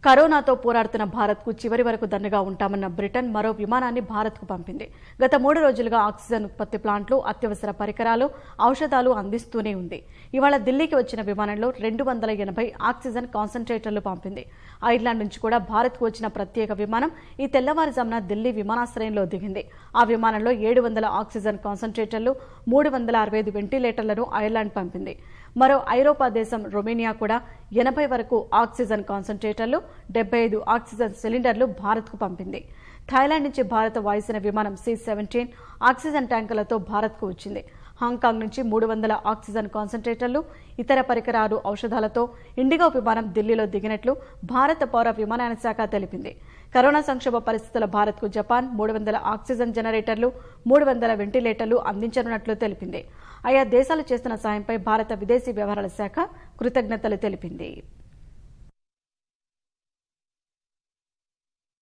కరోనాతో పోరాడుతున్న భారత్కు చివరి వరకు దండగా ఉంటామన్న బ్రిటన్ మరో విమానాన్ని భారత్కు పంపింది గత మూడు రోజులుగా ఆక్సిజన్ ఉత్పత్తి ప్లాంట్లు అత్యవసర పరికరాలు ఔషధాలు అందిస్తూనే ఉంది ఇవాళ ఢిల్లీకి వచ్చిన విమానంలో రెండు వందల ఎనభై ఆక్సిజన్ కాన్సన్ట్రేటర్లు పంపింది ఐర్లాండ్ నుంచి కూడా భారత్కు వచ్చిన ప్రత్యేక విమానం ఈ తెల్లవారుజామున ఢిల్లీ విమానాశ్రయంలో దిగింది ఆ విమానంలో ఏడు వందల ఆక్సిజన్ కాన్సన్ట్రేటర్లు మూడు వందల అరవై ఐదు వెంటిలేటర్లను ఐర్లాండ్ పంపింది మరో ఐరోపా దేశం రొమేనియా కూడా ఎనభై వరకు ఆక్సిజన్ కాన్సన్ట్రేటర్లు డెబ్బై ఐదు ఆక్సిజన్ సిలిండర్లు భారత్కు పంపింది థాయిలాండ్ నుంచి భారత వాయుసేన విమానం సి సెవెంటీన్ ఆక్సిజన్ ట్యాంకులతో భారత్కు వచ్చింది హాంకాంగ్ నుంచి మూడు వందల ఆక్సిజన్ కాన్సన్ట్రేటర్లు ఇతర పరికరాలు ఔషధాలతో ఇండిగో విమానం ఢిల్లీలో దిగినట్లు భారత పౌర విమానయాన శాఖ తెలిపింది కరోనా సంక్షోభ పరిస్థితుల భారత్కు జపాన్ మూడు వందల ఆక్సిజన్ జనరేటర్లు మూడు వందల వెంటిలేటర్లు అందించనున్నట్లు తెలిపింది ఆయా దేశాలు చేస్తున్న సాయంపై భారత విదేశీ వ్యవహారాల శాఖ కృతజ్ఞతలు తెలిపింది